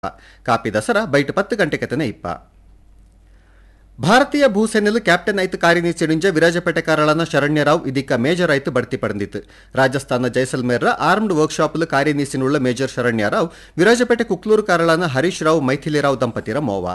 copy Dasara byte ಪತ್ತು ಗಂಟೆಗೆ ಇಪ್ಪ ಭಾರತೀಯ ಭೂಸೇನೆಲು ಕ್ಯಾಪ್ಟನ್ ಐತು ಕಾರ್ಯನಿರ್ವಹಿಸಿడించే విరాజపేట కారాలన్న శరణ్యరావు ఇదిక మేజర్ ఐతు బడితి పడిందితు రాజస్థాన జైసల్మేర్ర ఆర్మ్డ్ వర్క్షాపులు కార్యనిర్వహిಸಿనుಳ್ಳ మేజర్ శరణ్యరావు విరాజపేట కుక్లూరు కారాలన్న హరీష్ రావు మైథిಲಿರಾವ್ ದಂಪತಿರ ಮೋವ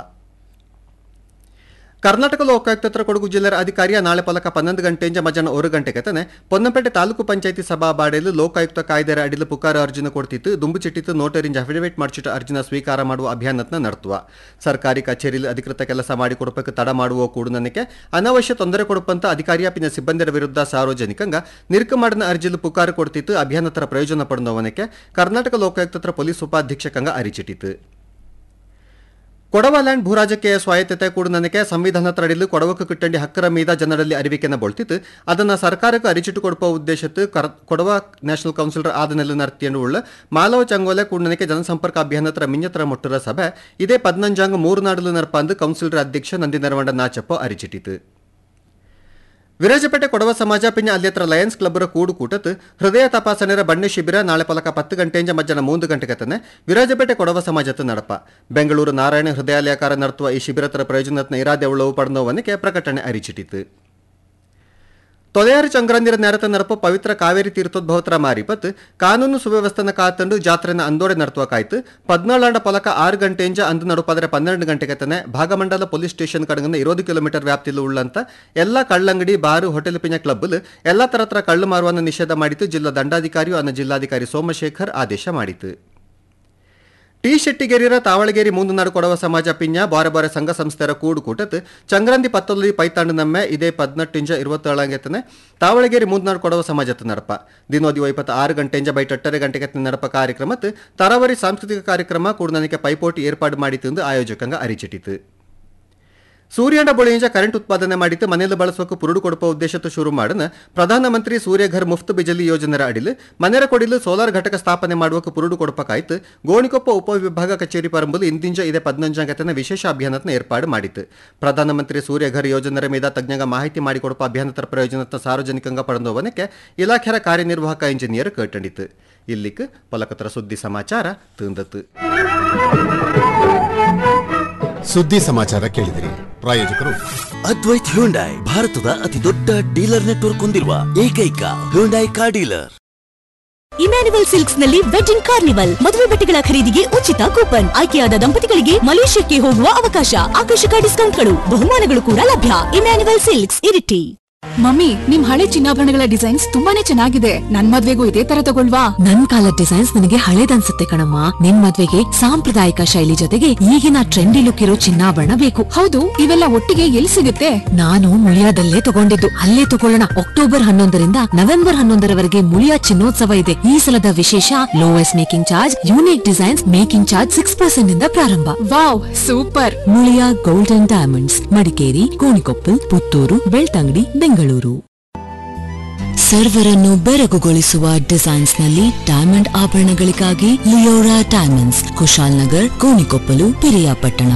ಕರ್ನಾಟಕ ಲೋಕಾಯುಕ್ತರ ಕೊಡಗು ಜಿಲ್ಲೆಯ ಅಧಿಕಾರಿಯ ನಾಳೆ ಪಲಕ ಪನ್ನೊಂದು ಗಂಟೆಯಿಂದ ಮಧ್ಯಾಹ್ನ ಒಂದು ಗಂಟೆಗೆ ತನೆ ಪೊನ್ನಂಪೇಟೆ ತಾಲೂಕು ಪಂಚಾಯತಿ ಸಭಾ ಬಾಡೆಲು ಲೋಕಾಯುಕ್ತ ಕಾಯ್ದೆರ ಅಡಿಲು ಪುಕಾರ ಅರ್ಜಿನ ಕೊಡ್ತಿತ್ತು ದುಂಬು ಚಿಟ್ಟಿತ್ತು ನೋಟರಿಂದ ಅಫಿಡವಿಟ್ ಮಾಡಿಸಿಟ್ಟು ಅರ್ಜಿನ ಸ್ವೀಕಾರ ಮಾಡುವ ಅಭಿಯಾನತ್ನ ನಡೆಸುವ ಸರ್ಕಾರಿ ಕಚೇರಿಯಲ್ಲಿ ಅಧಿಕೃತ ಕೆಲಸ ಮಾಡಿಕೊಡಬೇಕು ತಡ ಮಾಡುವ ಕೂಡ ನನಗೆ ಅನಾವಶ್ಯ ತೊಂದರೆ ಕೊಡುವಂತ ಅಧಿಕಾರಿಯ ಪಿನ ಸಿಬ್ಬಂದಿರ ವಿರುದ್ಧ ಸಾರ್ವಜನಿಕಂಗ ನಿರುಕು ಮಾಡಿನ ಅರ್ಜಿಲು ಪುಕಾರ ಕೊಡ್ತಿತ್ತು ಅಭಿಯಾನತರ ಪ್ರಯೋಜನ ಪಡೆದವನಕ್ಕೆ ಕರ್ನಾಟಕ ಲೋಕಾಯುಕ್ತರ ಪೊಲೀಸ್ ಉಪಾಧೀಕ್ಷಕಂಗ ಅರಿಚಿಟ್ಟಿತು ಕೊಡವಲ್ಯಾಂಡ್ ಭೂರಾಜಕೀಯ ಸ್ವಾಯತ್ತತೆ ಕೂಡ ನನಗೆ ಸಂವಿಧಾನ ತಡೆಯಲು ಕೊಡವಕ್ಕೆ ಕಿಟ್ಟಂಡಿ ಹಕ್ಕರ ಮೀದ ಜನರಲ್ಲಿ ಅರಿವಿಕೆನ ಬೊಳ್ತಿತ್ತು ಅದನ್ನು ಸರ್ಕಾರಕ್ಕೆ ಅರಿಚಿಟ್ಟು ಕೊಡುವ ಉದ್ದೇಶತ್ತು ಕರ್ ಕೊಡವ ನ್ಯಾಷನಲ್ ಕೌನ್ಸಿಲರ್ ಆದನೆಲ್ಲ ನರ್ತಿಯನ್ನು ಉಳ್ಳ ಮಾಲವ ಚಂಗೋಲೆ ಕೂಡ ನನಗೆ ಜನಸಂಪರ್ಕ ಅಭಿಯಾನತರ ಮಿಂಜತರ ಮುಟ್ಟರ ಸಭೆ ಇದೇ ಪದ್ನಂಜಾಂಗ ಮೂರು ನಾಡಲು ನರ್ಪಂದು ಕೌನ್ಸಿಲರ್ ಅಧ್ಯಕ್ಷ ನಂದಿ ನರವಂಡ ನಾಚಪ್ಪ ಅರಿಚಿಟ್ಟಿತು ವಿರಾಜಪೇಟೆ ಕೊಡವ ಸಮಾಜ ಪಿಂಜ ಅಲ್ಲಿಯತ್ರ ಲಯನ್ಸ್ ಕ್ಲಬ್ರ ಕೂಡು ಕೂಟತ್ ಹೃದಯ ತಪಾಸಣೆರ ಬಣ್ಣೆ ಶಿಬಿರ ನಾಳೆ ಪಲಕ ಪತ್ತು ಗಂಟೆಯಿಂದ ಮಧ್ಯಾಹ್ನ ಮೂರು ಗಂಟೆಗೆ ತನೆ ವಿರಾಜಪೇಟೆ ಕೊಡವ ಸಮಾಜದ ನಡಪ ಬೆಂಗಳೂರು ನಾರಾಯಣ ಹೃದಯಾಲಯಕಾರ ನಡೆಸುವ ಈ ಶಿಬಿರತರ ಪ್ರಯೋಜನತ್ನ ಇರಾದೆ ಉಳ್ಳವು ಪಡೆದವನಿಗೆ ಪ್ರಕಟಣೆ ಅರಿಚಿಟ್ಟಿತು ತೊಲೆಯಾರು ಚಂಗ್ರಂದಿರ ನೆರತ ನರಪ ಪವಿತ್ರ ಕಾವೇರಿ ತೀರ್ಥೋದ್ಭವತರ ಮಾರಿಪತ್ ಕಾನೂನು ಸುವ್ಯವಸ್ಥೆನ ಕಾತಂಡು ಜಾತ್ರೆನ ಅಂದೋಡೆ ನರ್ತುವ ಕಾಯ್ತು ಪದ್ನಾಳಾಂಡ ಪಲಕ ಆರು ಗಂಟೆಯಿಂದ ಅಂದು ನಡುಪಾದ್ರೆ ಪನ್ನೆರಡು ಗಂಟೆಗೆ ತನೆ ಭಾಗಮಂಡಲ ಪೊಲೀಸ್ ಸ್ಟೇಷನ್ ಕಡೆಗಿಂದ ಇರೋದು ಕಿಲೋಮೀಟರ್ ವ್ಯಾಪ್ತಿಯಲ್ಲಿ ಉಳ್ಳಂತ ಎಲ್ಲ ಕಳ್ಳಂಗಡಿ ಬಾರು ಹೋಟೆಲ್ ಪಿಂಜ ಕ್ಲಬ್ಬಲ್ ಎಲ್ಲ ತರತ್ರ ಕಳ್ಳು ಮಾರುವನ್ನು ನಿಷೇಧ ಮಾಡಿತು ಜಿಲ್ಲಾ ದಂಡಾಧಿಕಾರಿಯು ಅನ್ನ ಜಿಲ್ಲಾಧಿಕಾರಿ ಸೋಮಶೇಖರ್ ಆದೇಶ ಮಾಡಿತು ಟಿ ಶೆಟ್ಟಿಗೆರಿರ ತಾವಳಗೇರಿ ಮುಂದು ನಾಡು ಕೊಡವ ಸಮಾಜ ಪಿಂಜ ಬಾರೆ ಬಾರೆ ಸಂಘ ಸಂಸ್ಥೆರ ಕೂಡು ಕೂಟತ್ ಚಂಗ್ರಂದಿ ಪತ್ತೊಲ್ಲಿ ಪೈತಾಂಡು ನಮ್ಮೆ ಇದೇ ಪದ್ನೆಟ್ಟಿಂಜ ಇರುವತ್ತೇಳಂಗೆತನೆ ತಾವಳಗೇರಿ ಮುಂದು ನಾಡು ಕೊಡವ ಸಮಾಜದ ನಡಪ ದಿನೋದಿ ಇಪ್ಪತ್ತ ಆರು ಗಂಟೆಂಜ ಬೈಟ್ ಎಟ್ಟರೆ ಗಂಟೆಗೆ ನಡಪ ಕಾರ್ಯಕ್ರಮತ್ ತರಾವರಿ ಸಾಂಸ್ಕೃತಿಕ ಕಾರ್ಯಕ್ರಮ ಕೂಡ ನನಗೆ ಪೈಪೋಟಿ ಏರ್ಪಾಡು ಮಾಡಿತು ಆಯೋಜಕಂಗ ಅರಿಚಿಟ್ಟಿತು ಸೂರ್ಯನ ಬಳಿಯಿಂದ ಕರೆಂಟ್ ಉತ್ಪಾದನೆ ಮಾಡಿದ್ದು ಮನೆಯಲ್ಲಿ ಬಳಸೋಕೆ ಪುರುಡು ಕೊಡುವ ಉದ್ದೇಶದ ಶುರು ಮಾಡನ ಪ್ರಧಾನಮಂತ್ರಿ ಸೂರ್ಯಘರ್ ಮುಫ್ತ್ ಬಿಜಲಿ ಯೋಜನೆರ ಅಡಿಲು ಮನೆರ ಕೊಡಿಲು ಸೋಲಾರ್ ಘಟಕ ಸ್ಥಾಪನೆ ಮಾಡುವಕ್ಕೆ ಪುರುಡು ಕೊಡಬೇಕಾಯ್ತು ಗೋಣಿಕೊಪ್ಪ ಉಪವಿಭಾಗ ಕಚೇರಿ ಪರಂಬಲು ಇಂದಿಂಜ ಇದೇ ಪದ್ನಂಜಾಂಗತನ ವಿಶೇಷ ಅಭಿಯಾನತ್ನ ಏರ್ಪಾಡು ಮಾಡಿತ್ತು ಪ್ರಧಾನಮಂತ್ರಿ ಸೂರ್ಯಘರ್ ಯೋಜನೆರ మీద ತಜ್ಞಂಗ ಮಾಹಿತಿ ಮಾಡಿಕೊಡುವ ಅಭಿಯಾನತರ ಪ್ರಯೋಜನದ ಸಾರ್ವಜನಿಕಂಗ ಪಡೆದವನಕ್ಕೆ ಇಲಾಖೆಯ ಕಾರ್ಯನಿರ್ವಾಹಕ ಇಂಜಿನಿಯರ್ ಕೇಟಂಡಿತು ಇಲ್ಲಿಕ್ ಪಲಕತರ ಸುದ್ದಿ ಸಮಾಚಾರ ತಂದತ್ತು ಸುದ್ದಿ ಸಮಾಚಾರ ಕೇಳಿದಿರಿ ಪ್ರಾಯೋಜಕರು ಅದ್ವೈತ್ ಹ್ಯುಂಡೈ ಭಾರತದ ಅತಿ ದೊಡ್ಡ ಡೀಲರ್ ನೆಟ್ವರ್ಕ್ ಹೊಂದಿರುವ ಏಕೈಕ Hyundai car dealer Emmanuel silks ನಲ್ಲಿ ವೆಡ್ಡಿಂಗ್ ಕಾರ್ನಿವಲ್ ಮದುವೆ ಬಟ್ಟೆಗಳ ಖರೀದಿಗೆ ಉಚಿತ ಕೂಪನ್ ಆಯ್ಕೆಯಾದ ದಂಪತಿಗಳಿಗೆ ಮಲೇಷ್ಯಾಕ್ಕೆ ಹೋಗುವ ಅವಕಾಶ ಆಕರ್ಷಕ ಡಿಸ್ಕೌಂಟ್ಗಳು ಬಹುಮಾನಗಳು ಕೂಡ ಲಭ್ಯ ಇಮ್ಯಾನ್ಯುವಲ್ ಸಿಲ್ಕ್ಸ್ ಇರಿಟಿ ಮಮ್ಮಿ ನಿಮ್ ಹಳೆ ಚಿನ್ನಾಭರಣಗಳ ಡಿಸೈನ್ಸ್ ತುಂಬಾನೇ ಚೆನ್ನಾಗಿದೆ ನನ್ ಮದ್ವೆಗೂ ಇದೇ ತರ ತಗೊಳ್ವಾ ನನ್ ಕಾಲದ ಡಿಸೈನ್ಸ್ ನನಗೆ ಹಳೇದನ್ಸುತ್ತೆ ಕಣಮ್ಮ ನಿನ್ ಮದ್ವೆಗೆ ಸಾಂಪ್ರದಾಯಿಕ ಶೈಲಿ ಜೊತೆಗೆ ಈಗಿನ ಟ್ರೆಂಡಿ ಲುಕ್ ಇರೋ ಚಿನ್ನಾಭರಣ ಬೇಕು ಹೌದು ಇವೆಲ್ಲ ಒಟ್ಟಿಗೆ ಎಲ್ಲಿ ಸಿಗುತ್ತೆ ನಾನು ಮುಳಿಯಾದಲ್ಲೇ ತಗೊಂಡಿದ್ದು ಅಲ್ಲೇ ತಗೊಳ್ಳೋಣ ಅಕ್ಟೋಬರ್ ಹನ್ನೊಂದರಿಂದ ನವೆಂಬರ್ ಹನ್ನೊಂದರವರೆಗೆ ಮುಳಿಯಾ ಚಿನ್ನೋತ್ಸವ ಇದೆ ಈ ಸಲದ ವಿಶೇಷ lowest making charge unique designs making charge six percent ಇಂದ ಪ್ರಾರಂಭ wow super Muliya golden diamonds Madikeri Gonikoppal Puttur Belthangady Bengaluru ಸರ್ವರನ್ನು ಬೆರಗುಗೊಳಿಸುವ ಡಿಸೈನ್ಸ್ ನಲ್ಲಿ ಡೈಮಂಡ್ ಆಭರಣಗಳಿಗಾಗಿ ಲಿಯೋರಾ ಡೈಮಂಡ್ಸ್ ಕುಶಾಲ್ ನಗರ್ ಕೋಣಿಕೊಪ್ಪಲು ಪಿರಿಯಾಪಟ್ಟಣ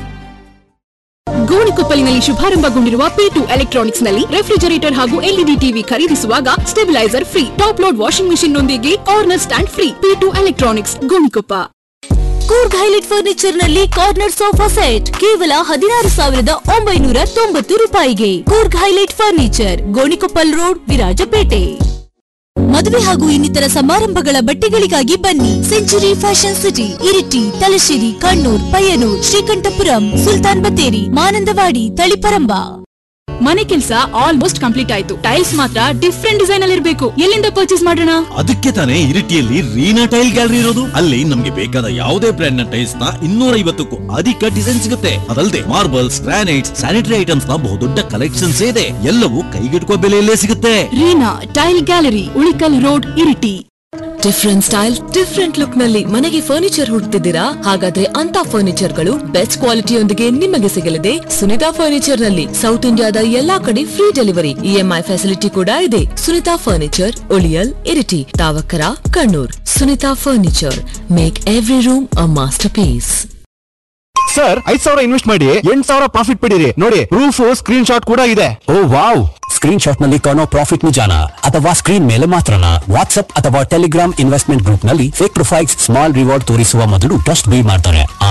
ಗೋಣಿಕೊಪ್ಪಲಿನಲ್ಲಿ ಶುಭಾರಂಭಗೊಂಡಿರುವ ಪಿ ಟು ಎಲೆಕ್ಟ್ರಾನಿಕ್ಸ್ ನಲ್ಲಿ ರೆಫ್ರಿಜರೇಟರ್ ಹಾಗೂ ಎಲ್ಇಡಿ ಟಿವಿ ಖರೀದಿಸುವಾಗ stabiliser free top load washing machine ನೊಂದಿಗೆ corner stand free P two electronics Gonikoppa Coorg highlight furniture ನಲ್ಲಿ ಕಾರ್ನರ್ ಸೋಫಾ ಸೆಟ್ ಕೇವಲ ಹದಿನಾರು ಸಾವಿರದ ಒಂಬೈನೂರ ತೊಂಬತ್ತು ರೂಪಾಯಿಗೆ Coorg highlight furniture Gonikoppal road Virajpet ಮದುವೆ ಹಾಗೂ ಇನ್ನಿತರ ಸಮಾರಂಭಗಳ ಬಟ್ಟೆಗಳಿಗಾಗಿ ಬನ್ನಿ century fashion city Iritty Thalassery Kannur Payyanur Sreekandapuram Sultan Bathery Mananthavady Taliparamba ಮನೆ ಕೆಲಸ ಆಲ್ಮೋಸ್ಟ್ ಕಂಪ್ಲೀಟ್ ಆಯ್ತು ಟೈಲ್ಸ್ ಮಾತ್ರ ಡಿಫ್ರೆಂಟ್ ಡಿಸೈನ್ ಅಲ್ಲಿ ಇರಬೇಕು ಎಲ್ಲಿಂದ ಪರ್ಚೇಸ್ ಮಾಡೋಣ ಅದಕ್ಕೆ ತಾನೇ ಇರಿಟಿಯಲ್ಲಿ ರೀನಾ ಟೈಲ್ ಗ್ಯಾಲರಿ ಇರೋದು ಅಲ್ಲಿ ನಮ್ಗೆ ಬೇಕಾದ ಯಾವುದೇ ಬ್ರ್ಯಾಂಡ್ ನ ಟೈಲ್ಸ್ ನ ಇನ್ನೂರ ಐವತ್ತಕ್ಕೂ ಅಧಿಕ ಡಿಸೈನ್ ಸಿಗುತ್ತೆ ಅದಲ್ಲದೆ ಮಾರ್ಬಲ್ಸ್ ಗ್ರಾನೈಟ್ಸ್ ಸ್ಯಾನಿಟರಿ ಐಟಮ್ಸ್ ನ ಬಹುದೊಡ್ಡ ಕಲೆಕ್ಷನ್ಸ್ ಇದೆ ಎಲ್ಲವೂ ಕೈಗೆಟುಕುವ ಬೆಲೆಯಲ್ಲೇ ಸಿಗುತ್ತೆ Reena tile gallery Ulikkal road Iritty different style different look ನಲ್ಲಿ ಮನೆಗೆ ಫರ್ನಿಚರ್ ಹುಡುಕ್ತಿದ್ದೀರಾ ಹಾಗಾದ್ರೆ ಅಂತ ಫರ್ನಿಚರ್ ಗಳು ಬೆಸ್ಟ್ ಕ್ವಾಲಿಟಿಯೊಂದಿಗೆ ನಿಮಗೆ ಸಿಗಲಿದೆ ಸುನಿತಾ ಫರ್ನಿಚರ್ ನಲ್ಲಿ ಸೌತ್ ಇಂಡಿಯಾದ ಎಲ್ಲಾ ಕಡೆ ಫ್ರೀ ಡೆಲಿವರಿ ಇಎಂಐ ಫೆಸಿಲಿಟಿ ಕೂಡ ಇದೆ ಸುನಿತಾ ಫರ್ನಿಚರ್ ಉಳಿಯಲ್ Iritty Thavakkara Kannur Sunita furniture make every room a masterpiece sir ಐದ್ ಸಾವಿರ ಇನ್ವೆಸ್ಟ್ ಮಾಡಿ ಎಂಟ್ ಸಾವಿರ ಪ್ರಾಫಿಟ್ ಪಡೀರಿ ನೋಡಿ ಪ್ರೂಫ್ ಸ್ಕ್ರೀನ್ ಶಾಟ್ ಕೂಡ ಇದೆ ಓ ವಾವ್ ಸ್ಕ್ರೀನ್ ಶಾಟ್ ನಲ್ಲಿ ಕಾಣೋ ಪ್ರಾಫಿಟ್ ನಿಜಾನ ಅಥವಾ ಸ್ಕ್ರೀನ್ ಮೇಲೆ ಮಾತ್ರನಾ ವಾಟ್ಸ್ಆಪ್ ಅಥವಾ ಟೆಲಿಗ್ರಾಮ್ ಇನ್ವೆಸ್ಟ್ಮೆಂಟ್ ಗ್ರೂಪ್ ನಲ್ಲಿ ಫೇಕ್ ಪ್ರೊಫೈಲ್ಸ್ ಸ್ಮಾಲ್ ರಿವಾರ್ಡ್ ತೋರಿಸುವ ಮೊದಲು ಟ್ರಸ್ಟ್ ಬೀಳ್ ಮಾಡ್ತಾರೆ